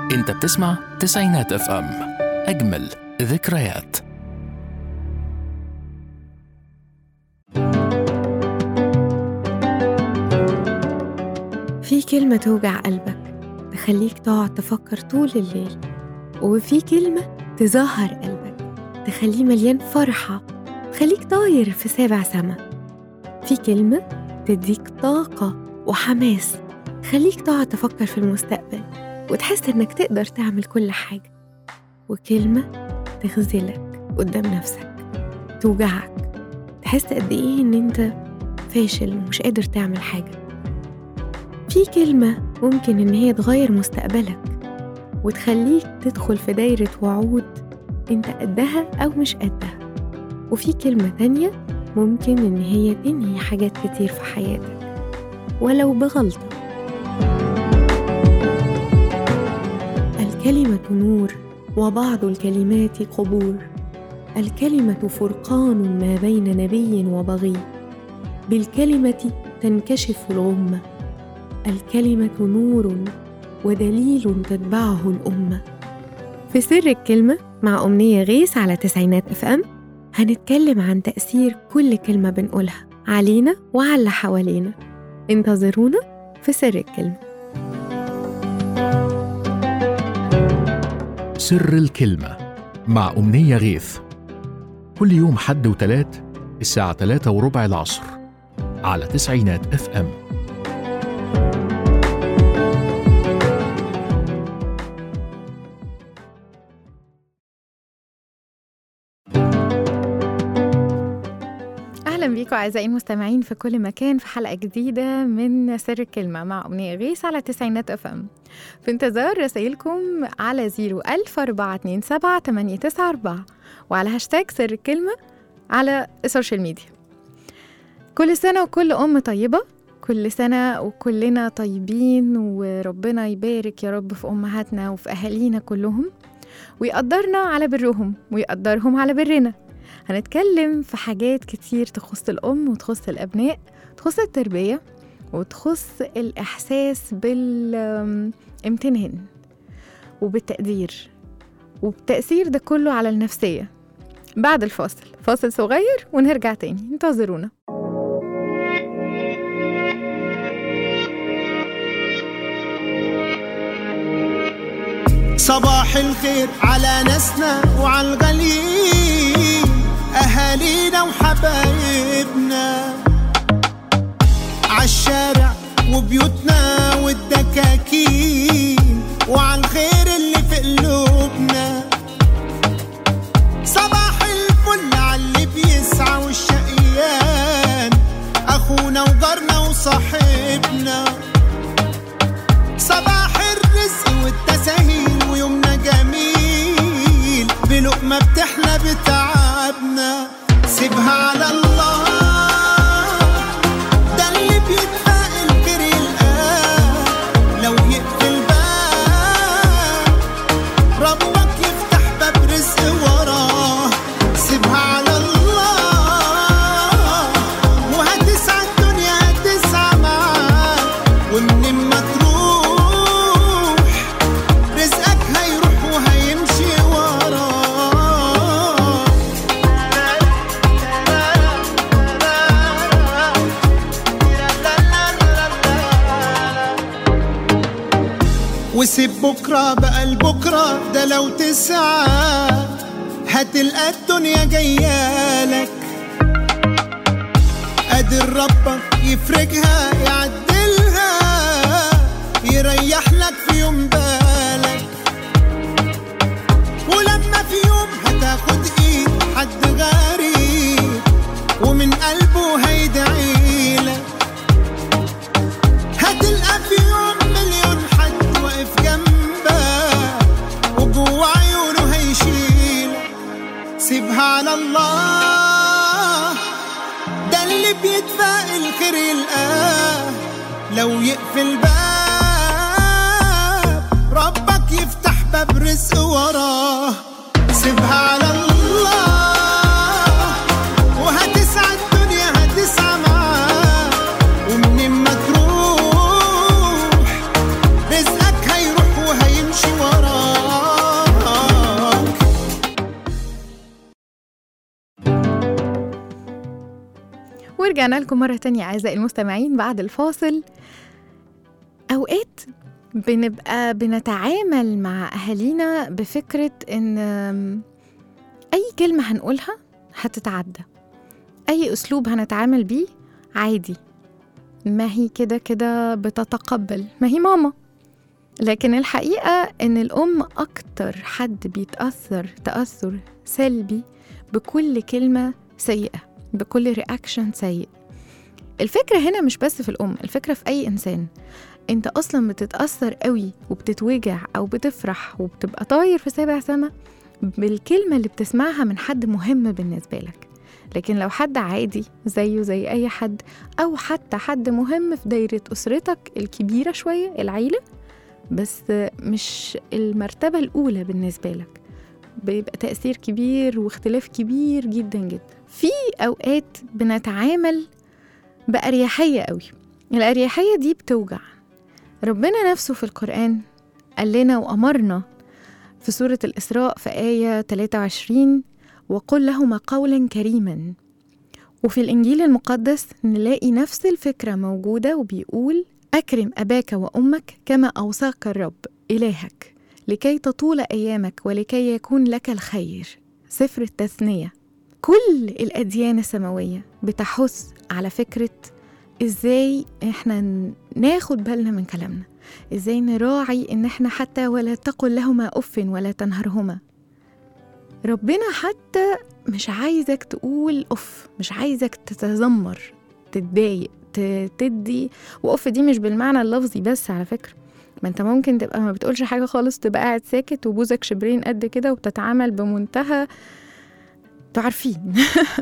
انت بتسمع تسعينات اف ام اجمل ذكريات في كلمة توجع قلبك تخليك تقعد تفكر طول الليل وفي كلمة تزهر قلبك تخليه مليان فرحة تخليك طاير في سابع سما في كلمة تديك طاقة وحماس تخليك تقعد تفكر في المستقبل وتحس إنك تقدر تعمل كل حاجة وكلمة تخذلك قدام نفسك توجعك تحس قد إيه إن أنت فاشل ومش قادر تعمل حاجة في كلمة ممكن إن هي تغير مستقبلك وتخليك تدخل في دايرة وعود أنت قدها أو مش قدها وفي كلمة تانية ممكن إن هي تنهي حاجات كتير في حياتك ولو بغلطة الكلمة نور وبعض الكلمات قبور الكلمة فرقان ما بين نبي وبغي بالكلمة تنكشف الغمة الكلمة نور ودليل تتبعه الأمة في سر الكلمة مع أمنية غيث على تسعينات اف ام هنتكلم عن تأثير كل كلمة بنقولها علينا وعلى اللي حوالينا انتظرونا في سر الكلمة سر الكلمة مع أمنية غيث كل يوم حد وتلات الساعة تلاتة وربع العصر على تسعينات اف ام أهلا بيكم أعزائي المستمعين في كل مكان في حلقة جديدة من سر الكلمة مع أمنية غيث على تسعينات اف ام في انتظار رسائلكم على 01000 427 894 وعلى هاشتاج سر الكلمة على السوشيال ميديا كل سنة وكل أم طيبة كل سنة وكلنا طيبين وربنا يبارك يا رب في أمهاتنا وفي أهالينا كلهم ويقدرنا على برهم ويقدرهم على برنا هنتكلم في حاجات كتير تخص الأم وتخص الأبناء تخص التربية وتخص الإحساس بالامتنان وبالتقدير وبتأثير ده كله على النفسية بعد الفاصل فاصل صغير ونرجع تاني انتظرونا صباح الخير على ناسنا وعلى الغاليين أهالينا وحبايبنا عالشارع وبيوتنا والدكاكين وعلى الخير اللي في قلوبنا صباح الفل على اللي بيسعى والشقيان أخونا وجارنا وصاحبنا صباح الرزق والتساهيل ويومنا جميل بلقمة بتحلى بتعبنا سيبها على الله ده اللي بيتفائل خير يلقاه لو يقفل باب ربك يفتح باب رزق وراه سيبها على الله وهتسعى الدنيا هتسعى معاك ومن ما تروح رزقك هيروح وهيمشي وراه وسيب بكرة بقى لبكرة ده لو تسعى هتلقى الدنيا جايالك قادر ربك يفرجها يعدلها يريح لك في يوم بالك ولما في يوم هتاخد ايد حد غريب ومن قلبه هيدعيلك هتلقى في يوم مليون حد واقف جنبك وجوه عيونه هيشيلك سيبها على الله ده اللي بيتفائل خير يلقاه لو يقفل باب ربك يفتح باب رزق وراه سيبها على الله وهتسعى الدنيا هتسعى معاه ومن ما تروح رزقك هيروح وهيمشي وراه ورجعنا لكم مرة تانية أعزائي المستمعين بعد الفاصل أوقات بنبقى بنتعامل مع أهالينا بفكرة إن أي كلمة هنقولها هتتعدى أي أسلوب هنتعامل بيه عادي ما هي كده كده بتتقبل ما هي ماما لكن الحقيقة إن الأم أكتر حد بيتأثر تأثر سلبي بكل كلمة سيئة بكل رياكشن سيء الفكرة هنا مش بس في الأم الفكرة في أي إنسان أنت أصلا بتتأثر قوي وبتتوجع أو بتفرح وبتبقى طاير في سابع سما بالكلمة اللي بتسمعها من حد مهم بالنسبة لك لكن لو حد عادي زيه زي أي حد أو حتى حد مهم في دايرة أسرتك الكبيرة شوية العيلة بس مش المرتبة الأولى بالنسبة لك بيبقى تأثير كبير واختلاف كبير جدا جدا في أوقات بنتعامل بأريحية قوي الأريحية دي بتوجع ربنا نفسه في القرآن قال لنا وأمرنا في سورة الإسراء في آية 23 وقل لهما قولا كريما وفي الإنجيل المقدس نلاقي نفس الفكرة موجودة وبيقول أكرم أباك وأمك كما أوصاك الرب إلهك لكي تطول أيامك ولكي يكون لك الخير سفر التثنية كل الأديان السماوية بتحث على فكرة إزاي إحنا ناخد بالنا من كلامنا إزاي نراعي إن إحنا حتى ولا تقل لهما أف ولا تنهرهما ربنا حتى مش عايزك تقول أف مش عايزك تتذمر تتضايق ت- تدي وأف دي مش بالمعنى اللفظي بس على فكرة ما انت ممكن تبقى ما بتقولش حاجة خالص تبقى قاعد ساكت وبوزك شبرين قد كده وبتتعامل بمنتهى تعرفين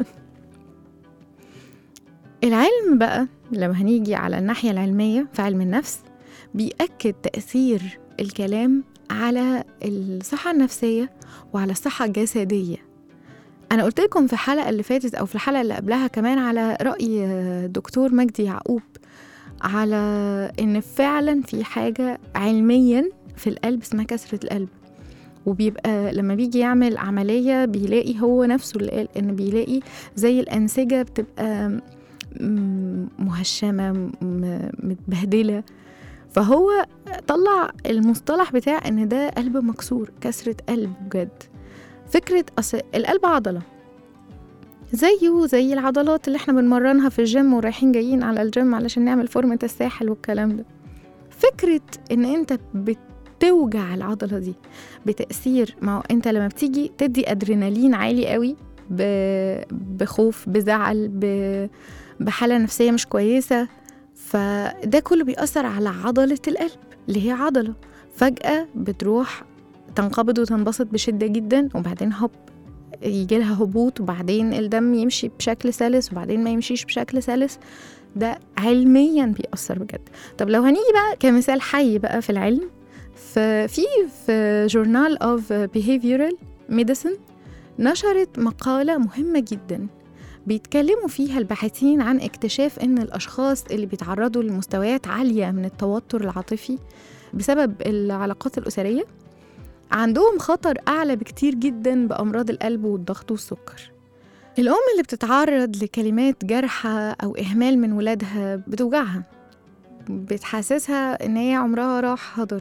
العلم بقى لما هنيجي على الناحية العلمية في علم النفس بيأكد تأثير الكلام على الصحة النفسية وعلى الصحة الجسدية أنا قلت لكم في الحلقة اللي فاتت أو في الحلقة اللي قبلها كمان على رأي دكتور مجدي يعقوب على إن فعلا في حاجة علميا في القلب اسمها كسرة القلب وبيبقى لما بيجي يعمل عملية بيلاقي هو نفسه اللي قال إن بيلاقي زي الأنسجة بتبقى م- مهشمة م- متبهدلة فهو طلع المصطلح بتاع إن ده قلب مكسور كسرة قلب بجد فكرة أصل القلب عضلة زيه زي العضلات اللي احنا بنمرنها في الجيم ورايحين جايين على الجيم علشان نعمل فورمة الساحل والكلام ده فكرة ان انت بتوجع العضلة دي بتأثير ما هو انت لما بتيجي تدي ادرينالين عالي قوي ب- بخوف بزعل ب- بحالة نفسية مش كويسة فده كله بيأثر على عضلة القلب اللي هي عضلة فجأة بتروح تنقبض وتنبسط بشدة جدا وبعدين هوب يجي لها هبوط وبعدين الدم يمشي بشكل سلس وبعدين ما يمشيش بشكل سلس ده علميا بيأثر بجد طب لو هنيجي بقى كمثال حي بقى في العلم ففي في جورنال اوف behavioral medicine نشرت مقالة مهمة جدا بيتكلموا فيها الباحثين عن اكتشاف ان الاشخاص اللي بيتعرضوا لمستويات عالية من التوتر العاطفي بسبب العلاقات الأسرية عندهم خطر أعلى بكتير جدا بأمراض القلب والضغط والسكر الأم اللي بتتعرض لكلمات جارحة أو إهمال من ولادها بتوجعها بتحسسها إن هي عمرها راح هدر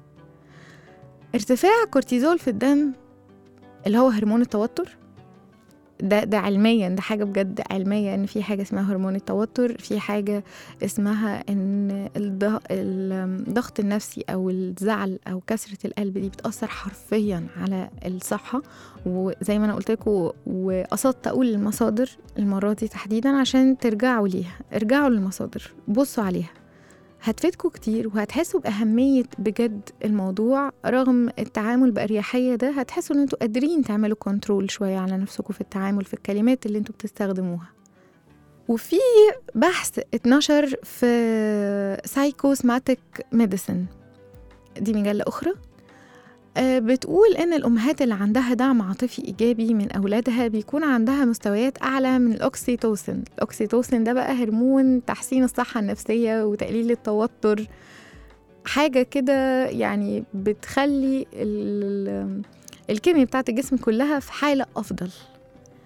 ارتفاع كورتيزول في الدم اللي هو هرمون التوتر ده ده علميا ده حاجه بجد علميه ان في حاجه اسمها هرمون التوتر في حاجه اسمها ان الض- الضغط النفسي او الزعل او كسره القلب دي بتاثر حرفيا على الصحه وزي ما انا قلت لكم وقصدت اقول المصادر المره دي تحديدا عشان ترجعوا ليها ارجعوا للمصادر بصوا عليها هتفيدكم كتير وهتحسوا بأهمية بجد الموضوع رغم التعامل بأريحية ده هتحسوا ان انتوا قادرين تعملوا كنترول شوية على نفسكم في التعامل في الكلمات اللي انتوا بتستخدموها وفي بحث اتنشر في سايكوسماتيك ميديسن دي مجلة أخرى آه، بتقول إن الأمهات اللي عندها دعم عاطفي إيجابي من أولادها بيكون عندها مستويات أعلى من الأكسيتوسين الأكسيتوسين ده بقى هرمون تحسين الصحة النفسية وتقليل التوتر حاجة كده يعني بتخلي ال- الكيمياء بتاعت الجسم كلها في حالة أفضل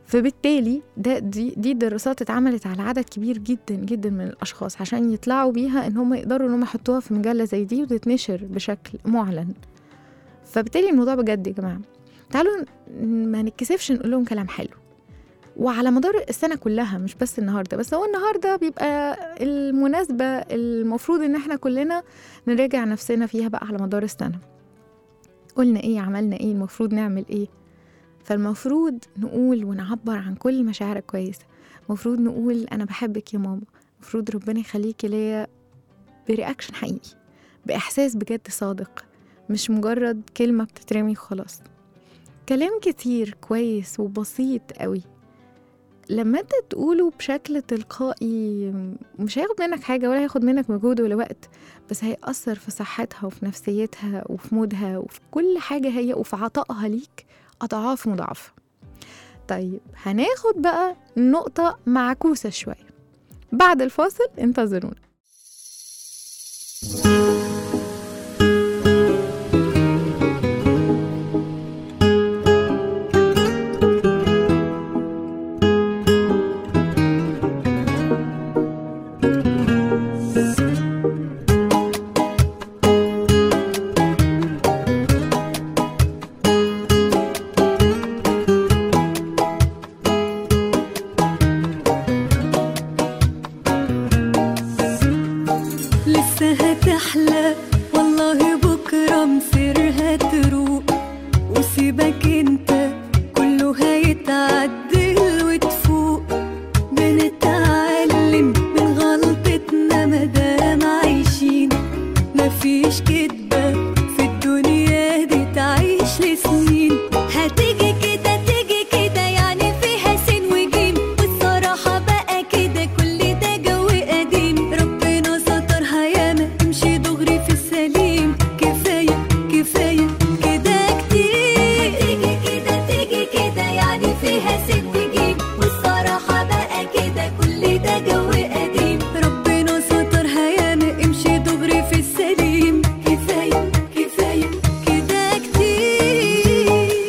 فبالتالي ده دي, دي دراسات اتعملت على عدد كبير جدا جدا من الاشخاص عشان يطلعوا بيها ان هم يقدروا ان هم يحطوها في مجله زي دي وتتنشر بشكل معلن فبالتالي الموضوع بجد يا جماعه تعالوا ن- ما نتكسفش نقول لهم كلام حلو وعلى مدار السنة كلها مش بس النهاردة بس هو النهاردة بيبقى المناسبة المفروض ان احنا كلنا نراجع نفسنا فيها بقى على مدار السنة قلنا ايه عملنا ايه المفروض نعمل ايه فالمفروض نقول ونعبر عن كل مشاعر كويسة المفروض نقول أنا بحبك يا ماما المفروض ربنا يخليكي ليا برياكشن حقيقي بإحساس بجد صادق مش مجرد كلمة بتترمي وخلاص كلام كتير كويس وبسيط قوي لما انت تقوله بشكل تلقائي مش هياخد منك حاجة ولا هياخد منك مجهود ولا وقت بس هيأثر في صحتها وفي نفسيتها وفي مودها وفي كل حاجة هي وفي عطائها ليك أضعاف مضاعفة طيب هناخد بقى نقطة معكوسة شوية بعد الفاصل انتظرونا لسه هتحلى والله بكرة مصيرها تروق وسيبك انت كله هيتعدل وتفوق بنتعلم من غلطتنا مادام عايشين مفيش كدبة في الدنيا دي تعيش لسنين هتيجي كده تيجي كده يعني فيها سين وجيم والصراحة بقى كده كل ده جو قديم ربنا سترها ياما امشي دغري في السليم كفاية كفاية كده كتير هتيجي كده تيجي كده يعني فيها سين وجيم والصراحة بقى كده كل ده جو قديم ربنا سترها ياما امشي دغري في السليم كفاية كفاية كده كتير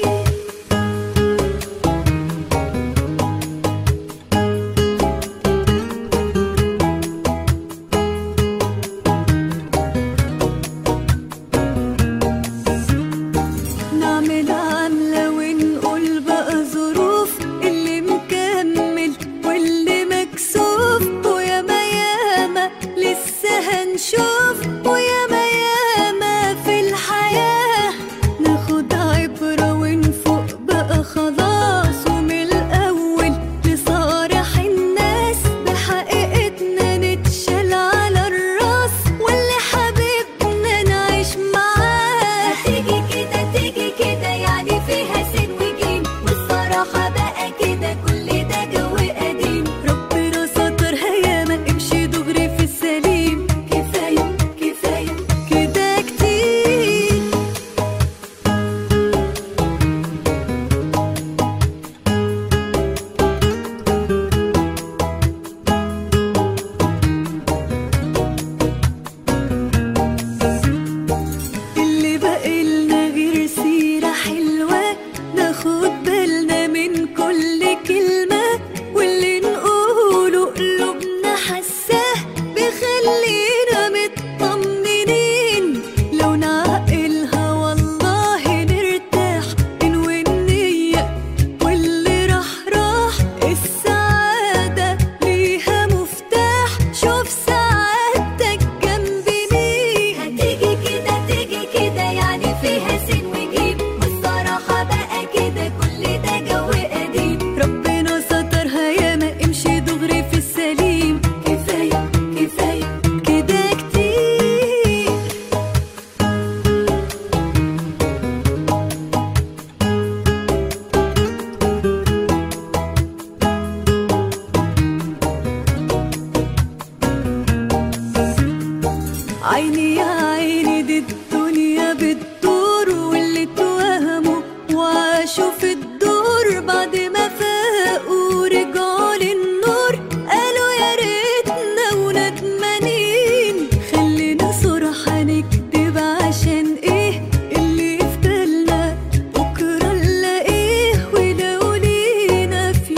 نعمل عملة ونقول بقى ظروف اللي مكمل واللي مكسوف وياما ياما لسه هنشوف وياما ياما في الحياة ناخد عبرة ونفوق بقى خلاص ومن الأول لصالح الناس بحقيقتنا نتشال على الراس واللي حبيبنا نعيش معاه هتيجي كده تيجي كده يعني فيها سين وجيم والصراحة بقى كده كل ده جو قديم ربنا سترها ياما امشي دغري في السليم كفاية كفاية كده كتير اللي بقالنا غير سيرة حلوة ناخد بالنا من كل كلمة واللي نقوله قلوبنا حساه بيخلينا مطمنين لو نعقلها والله نرتاح ننوي النية واللي راح راح السعادة ليها مفتاح شوف سعادتك جنب مين هتيجي كده تيجي كده يعني فيها سين وجيم والصراحة بقى كده كل ده جو قديم ربنا سترها ياما امشي دغري في السليم كفاية كفاية كده كتير عيني يا عيني دي الدنيا بتدور واللي توهموا وعاشوا في الدور بعد ما فاقوا رجعوا للنور قالوا يا ريتنا وندمانين خلينا صراحة نكدب عشان ايه اللي في بالنا بكرة نلاقيه ولو لينا في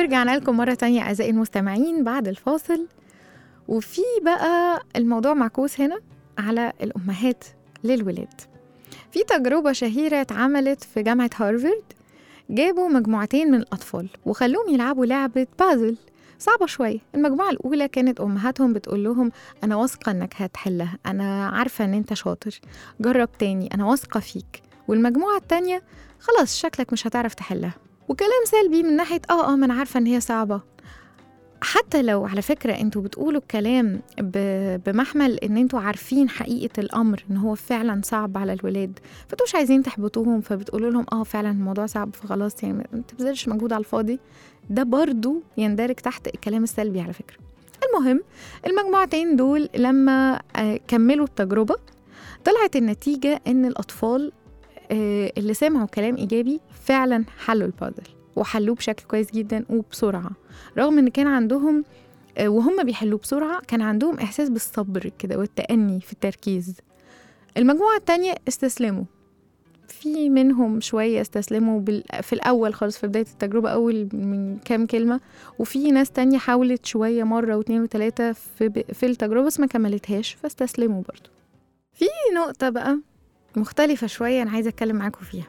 ورجعنا لكم مرة تانية أعزائي المستمعين بعد الفاصل وفي بقى الموضوع معكوس هنا على الأمهات للولاد في تجربة شهيرة اتعملت في جامعة هارفارد جابوا مجموعتين من الأطفال وخلوهم يلعبوا لعبة بازل صعبة شوية المجموعة الأولى كانت أمهاتهم بتقول لهم أنا واثقة إنك هتحلها أنا عارفة إن أنت شاطر جرب تاني أنا واثقة فيك والمجموعة التانية خلاص شكلك مش هتعرف تحلها وكلام سلبي من ناحية اه اه ما انا عارفة ان هي صعبة حتى لو على فكرة انتوا بتقولوا الكلام ب- بمحمل ان انتوا عارفين حقيقة الامر ان هو فعلا صعب على الولاد فانتوا مش عايزين تحبطوهم فبتقولوا لهم اه فعلا الموضوع صعب فخلاص يعني ما تبذلش مجهود على الفاضي ده برضو يندرج تحت الكلام السلبي على فكرة المهم المجموعتين دول لما آه، كملوا التجربة طلعت النتيجة ان الاطفال آه، اللي سمعوا كلام ايجابي فعلا حلوا البازل وحلوه بشكل كويس جدا وبسرعه رغم ان كان عندهم آه، وهم بيحلوه بسرعه كان عندهم احساس بالصبر كده والتاني في التركيز المجموعه التانية استسلموا في منهم شوية استسلموا بال... في الأول خالص في بداية التجربة أول من كام كلمة وفي ناس تانية حاولت شوية مرة واتنين وتلاتة في, ب... في التجربة بس ما كملتهاش فاستسلموا برضو في نقطة بقى مختلفة شوية أنا عايزة أتكلم معاكم فيها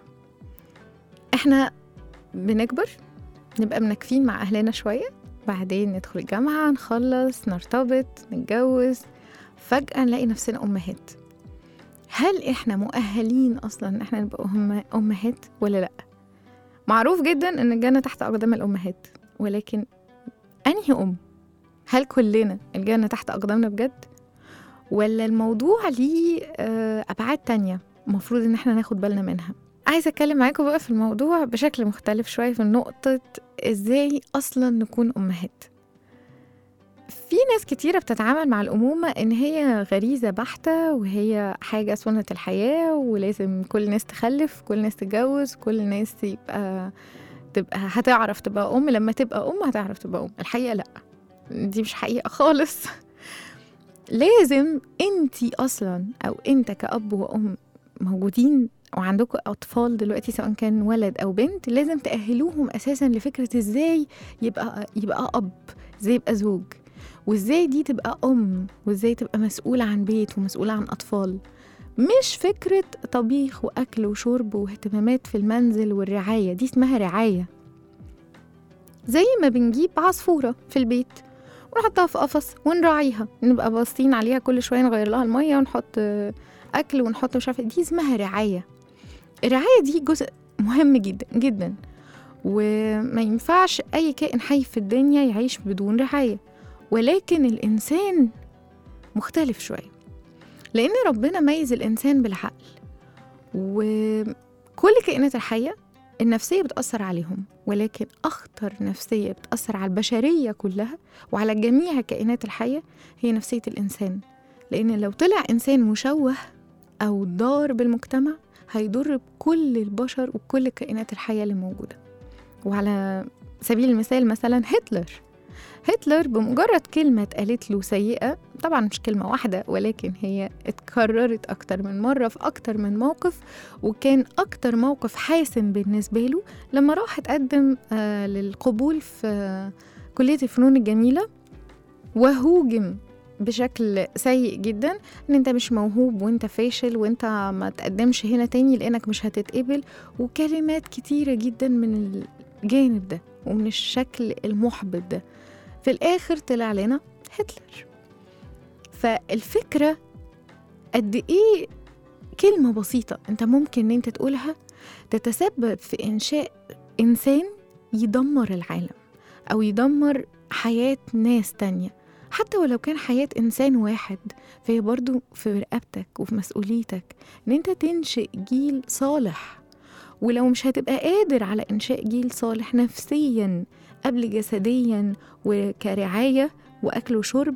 إحنا بنكبر نبقى منكفين مع أهلنا شوية بعدين ندخل الجامعة نخلص نرتبط نتجوز فجأة نلاقي نفسنا أمهات هل إحنا مؤهلين أصلا إن إحنا نبقى أم- أمهات ولا لأ؟ معروف جدا إن الجنة تحت أقدام الأمهات ولكن أنهي أم؟ هل كلنا الجنة تحت أقدامنا بجد؟ ولا الموضوع ليه آه، أبعاد تانية المفروض إن إحنا ناخد بالنا منها عايزة أتكلم معاكم بقى في الموضوع بشكل مختلف شوية في نقطة إزاي أصلا نكون أمهات في ناس كتيرة بتتعامل مع الأمومة إن هي غريزة بحتة وهي حاجة سنة الحياة ولازم كل الناس تخلف كل الناس تتجوز كل الناس يبقى تبقى هتعرف تبقى أم لما تبقى أم هتعرف تبقى أم الحقيقة لأ دي مش حقيقة خالص لازم انتي اصلا او انت كأب وأم موجودين وعندكم أطفال دلوقتي سواء كان ولد أو بنت لازم تأهلوهم أساسا لفكرة إزاي يبقى يبقى أب إزاي يبقى زوج وإزاي دي تبقى أم وإزاي تبقى مسؤولة عن بيت ومسؤولة عن أطفال مش فكرة طبيخ وأكل وشرب واهتمامات في المنزل والرعاية دي اسمها رعاية زي ما بنجيب عصفورة في البيت ونحطها في قفص ونراعيها نبقى باصين عليها كل شويه نغير لها الميه ونحط آه، اكل ونحط مش عارفه دي اسمها رعايه الرعايه دي جزء مهم جدا جدا وما ينفعش اي كائن حي في الدنيا يعيش بدون رعايه ولكن الانسان مختلف شويه لان ربنا ميز الانسان بالعقل وكل الكائنات الحيه النفسيه بتاثر عليهم ولكن اخطر نفسيه بتاثر على البشريه كلها وعلى جميع الكائنات الحية هي نفسية الإنسان لأن لو طلع إنسان مشوه أو ضار بالمجتمع هيضر بكل البشر وكل الكائنات الحية اللي موجودة وعلى سبيل المثال مثلا هتلر هتلر بمجرد كلمة اتقالت له سيئة طبعا مش كلمة واحدة ولكن هي اتكررت أكتر من مرة في أكتر من موقف وكان أكتر موقف حاسم بالنسبة له لما راح اتقدم آه للقبول في آه كلية الفنون الجميلة وهوجم بشكل سيء جدا ان انت مش موهوب وانت فاشل وانت ما تقدمش هنا تاني لانك مش هتتقبل وكلمات كتيرة جدا من الجانب ده ومن الشكل المحبط ده في الاخر طلع لنا هتلر فالفكرة قد ايه كلمة بسيطة انت ممكن ان انت تقولها تتسبب في انشاء انسان يدمر العالم أو يدمر حياة ناس تانية حتى ولو كان حياة إنسان واحد فهي برضو في رقبتك وفي مسؤوليتك إن أنت تنشئ جيل صالح ولو مش هتبقى قادر على إنشاء جيل صالح نفسيا قبل جسديا وكرعاية وأكل وشرب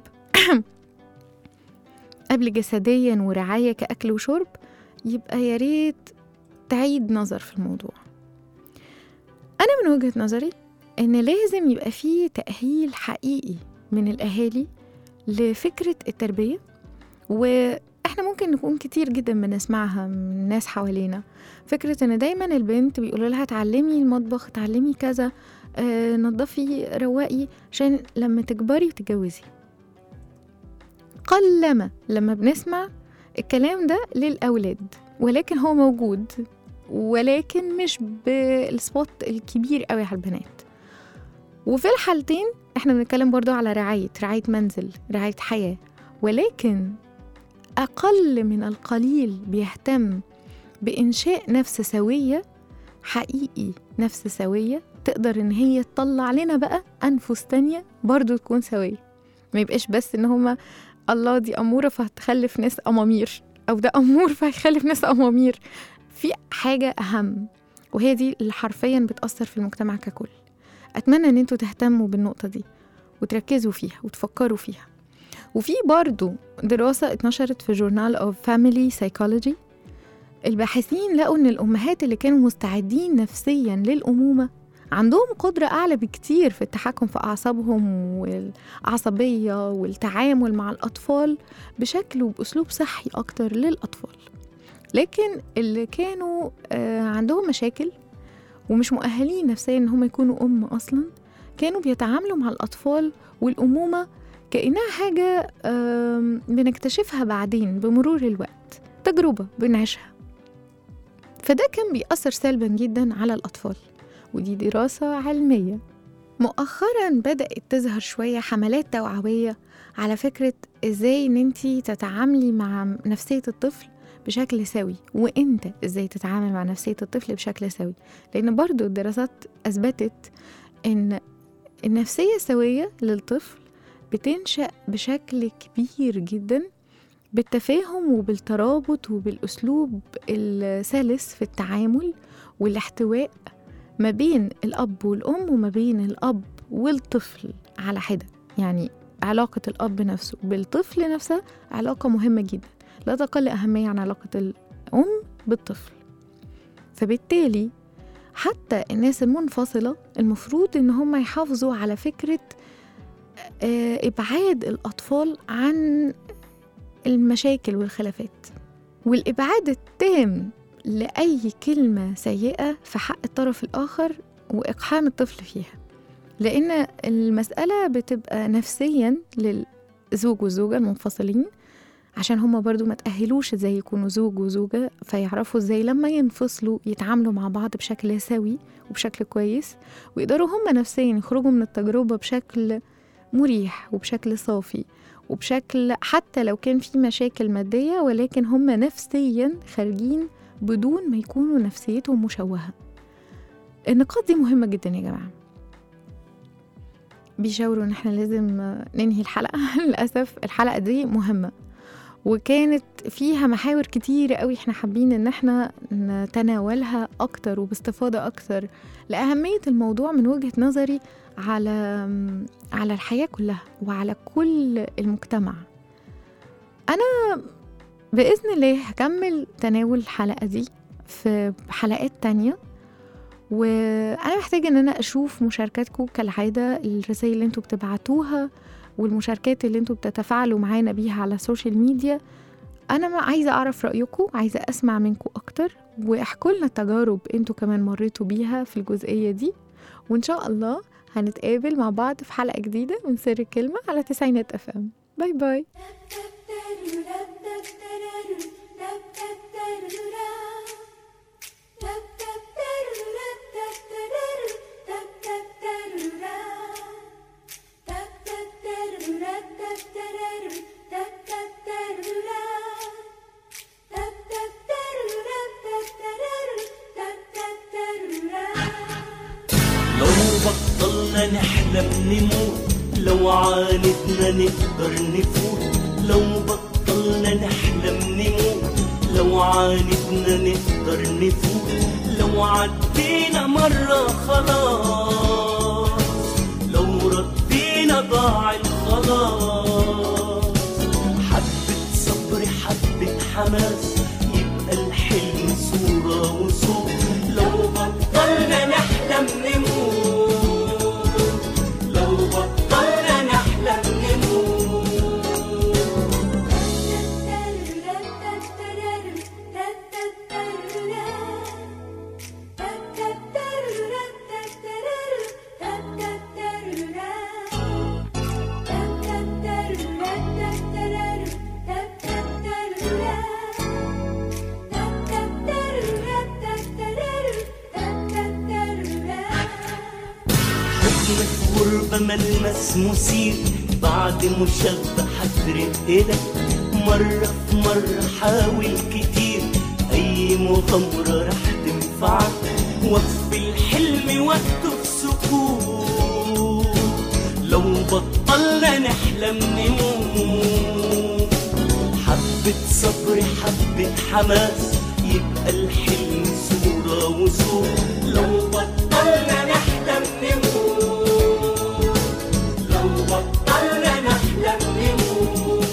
قبل جسديا ورعاية كأكل وشرب يبقى يا ريت تعيد نظر في الموضوع أنا من وجهة نظري إن لازم يبقى فيه تأهيل حقيقي من الأهالي لفكرة التربية وإحنا احنا ممكن نكون كتير جدا بنسمعها من ناس حوالينا فكرة ان دايما البنت بيقولوا لها اتعلمي المطبخ اتعلمي كذا اه نظفي رواقي عشان لما تكبري وتتجوزي قلما لما بنسمع الكلام ده للأولاد ولكن هو موجود ولكن مش بالسبوت الكبير قوي على البنات وفي الحالتين احنا بنتكلم برضو على رعاية رعاية منزل رعاية حياة ولكن أقل من القليل بيهتم بإنشاء نفس سوية حقيقي نفس سوية تقدر إن هي تطلع لنا بقى أنفس تانية برضو تكون سوية ما يبقاش بس إن هما الله دي أمورة فهتخلف ناس أمامير أو ده أمور فهيخلف ناس أمامير في حاجة أهم وهي دي اللي حرفيا بتأثر في المجتمع ككل أتمنى إن انتوا تهتموا بالنقطة دي وتركزوا فيها وتفكروا فيها وفي برضو دراسة اتنشرت في جورنال of Family Psychology الباحثين لقوا إن الأمهات اللي كانوا مستعدين نفسيا للأمومة عندهم قدرة أعلى بكتير في التحكم في أعصابهم والعصبية والتعامل مع الأطفال بشكل وبأسلوب صحي أكتر للأطفال لكن اللي كانوا آه، عندهم مشاكل ومش مؤهلين نفسيا إن هم يكونوا أم أصلا كانوا بيتعاملوا مع الأطفال والأمومة كأنها حاجة آم، بنكتشفها بعدين بمرور الوقت تجربة بنعيشها فده كان بيأثر سلبا جدا على الأطفال ودي دراسة علمية مؤخرا بدأت تظهر شوية حملات توعوية على فكرة ازاي ان انتي تتعاملي مع نفسية الطفل بشكل سوي وانت ازاي تتعامل مع نفسية الطفل بشكل سوي لان برضو الدراسات اثبتت ان النفسية السوية للطفل بتنشأ بشكل كبير جدا بالتفاهم وبالترابط وبالأسلوب السلس في التعامل والاحتواء ما بين الأب والأم وما بين الأب والطفل على حدة يعني علاقة الأب نفسه بالطفل نفسها علاقة مهمة جدا لا تقل أهمية عن علاقة الأم بالطفل فبالتالي حتى الناس المنفصلة المفروض إن هم يحافظوا على فكرة آه، إبعاد الأطفال عن المشاكل والخلافات والإبعاد التام لأي كلمة سيئة في حق الطرف الآخر وإقحام الطفل فيها لأن المسألة بتبقى نفسيا للزوج والزوجة المنفصلين عشان هما برضو ما تأهلوش ازاي يكونوا زوج وزوجة فيعرفوا ازاي لما ينفصلوا يتعاملوا مع بعض بشكل سوي وبشكل كويس ويقدروا هما نفسيا يخرجوا من التجربة بشكل مريح وبشكل صافي وبشكل حتى لو كان في مشاكل مادية ولكن هما نفسيا خارجين بدون ما يكونوا نفسيتهم مشوهة النقاط دي مهمة جدا يا جماعة بيشاوروا ان احنا لازم ننهي الحلقة للأسف الحلقة دي مهمة وكانت فيها محاور كتير قوي احنا حابين ان احنا نتناولها اكتر وباستفاضة اكتر لأهمية الموضوع من وجهة نظري على على الحياة كلها وعلى كل المجتمع أنا بإذن الله هكمل تناول الحلقة دي في حلقات تانية وأنا محتاجة إن أنا أشوف مشاركاتكم كالعادة الرسائل اللي انتوا بتبعتوها والمشاركات اللي انتوا بتتفاعلوا معانا بيها على السوشيال ميديا أنا ما عايزة أعرف رأيكم عايزة أسمع منكم أكتر واحكوا لنا تجارب انتوا كمان مريتوا بيها في الجزئية دي وإن شاء الله هنتقابل مع بعض في حلقة جديدة من سر الكلمة على تسعينات أف أم باي باي لو بطلنا نحلم نموت لو عاندنا نقدر نفوت لو بطلنا نحلم نموت لو عاندنا نقدر نفوت لو عدينا مرة خلاص لو ردينا ضاع الخلاص حبة صبر حبة حماس يبقى الحلم صورة وصوت لو بطلنا نحلم نموت لو بطلنا نحلم نموت في غربة ملمس مثير بعد مشبع هترقلك مرة في مرة حاول كتير أي مغامرة رح تنفعك وفي الحلم وقته في سكوت لو بطلنا نحلم نموت حبة صبر حبة حماس يبقى الحلم صورة وصور لو بطلنا نحلم نموت لو بطلنا نحلم نموت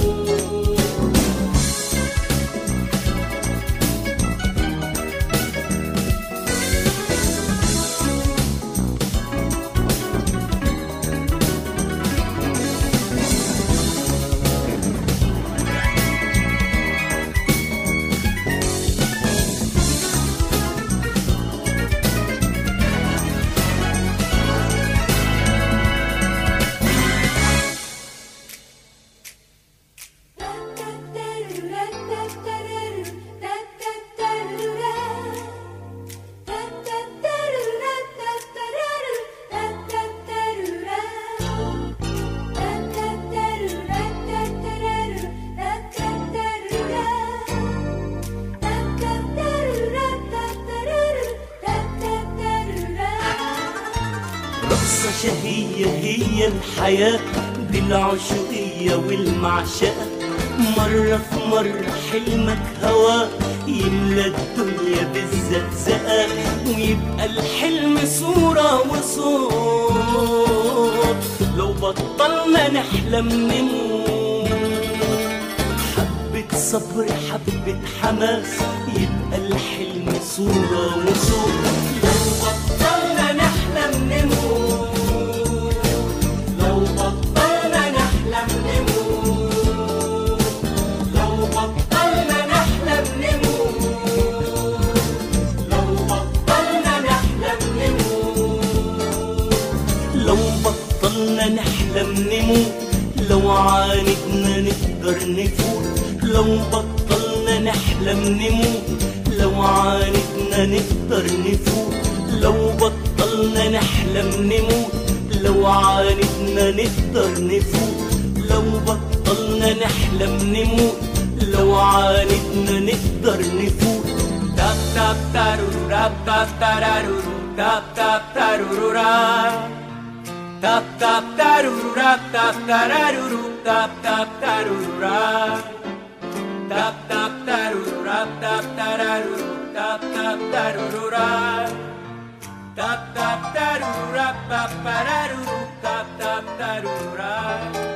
رقصة شهية هي الحياة دي العشقية والمعشقة مرة في مرة حلمك هوا يملى الدنيا بالزقزقة ويبقى الحلم صورة وصوت لو بطلنا نحلم نموت حبة صبر حبة حماس يبقى الحلم صورة وصوت لو بطلنا نحلم نموت لو بطلنا نحلم نموت لو بطلنا نحلم نموت لو بطلنا نحلم نموت لو بطلنا نحلم نموت لو عاندنا نقدر نفوت لو بطلنا نحلم نموت لو عاندنا نقدر نفوت لو بطلنا نحلم نموت لو عاندنا نقدر نفوت لو بطلنا نحلم نموت لو عاندنا نقدر نفوت تاب تاب تارورو راب تاب تارارورو تاب تاب تارورو راب Tap tap taruru rap tap tararuru tap tap taruru rap Tap tap taruru rap tap tararuru tap tap taruru rap Tap tap taruru rap tap tararuru tap tap taruru rap